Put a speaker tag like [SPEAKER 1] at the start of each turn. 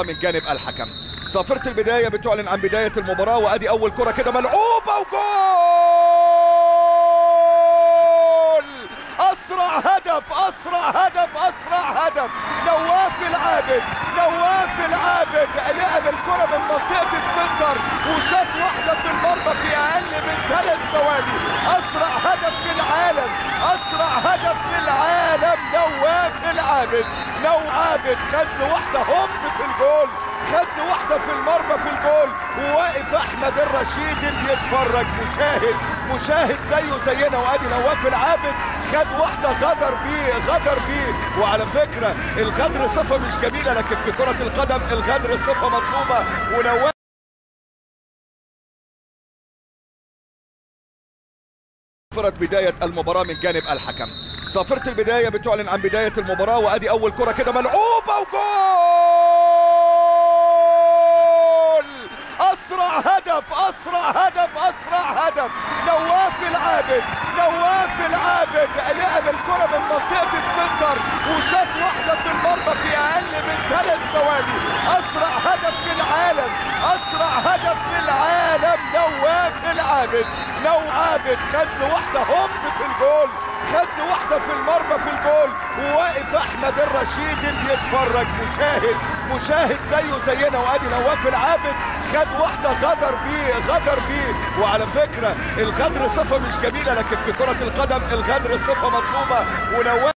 [SPEAKER 1] من جانب الحكم صافرة البداية بتعلن عن بداية المباراة وادي اول كرة كده ملعوبة وجول اسرع هدف اسرع هدف اسرع هدف نواف العابد نواف العابد لعب الكرة من منطقة السنتر وشاط واحدة في المرمى في اقل من ثلاث ثواني اسرع هدف في العالم اسرع هدف في العالم نواف العابد نو عابد خد له واحدة هوب في الجول خد له واحدة في المرمى في الجول وواقف احمد الرشيد بيتفرج مشاهد مشاهد زيه زينا وادي نواف العابد خد واحدة غدر بيه غدر بيه وعلى فكرة الغدر صفة مش جميلة لكن في كرة القدم الغدر صفة مطلوبة ونواف صفرت بداية المباراة من جانب الحكم صافرة البداية بتعلن عن بداية المباراة وادي اول كرة كده ملعوبة وجول اسرع هدف اسرع هدف اسرع هدف نواف العابد نواف العابد لعب الكرة من منطقة السنتر وشاط واحدة في المرمى في اقل من ثلاث ثواني اسرع هدف في العالم اسرع هدف في العالم نواف العابد نو عابد خد له واحدة هوب في الجول خد له واحدة في المرمى في الجول وواقف احمد الرشيد بيتفرج مشاهد مشاهد زيه زينا وادي نواف العابد خد واحدة غدر بيه غدر بيه وعلى فكرة الغدر صفة مش جميلة لكن في كرة القدم الغدر صفة مطلوبة ونواف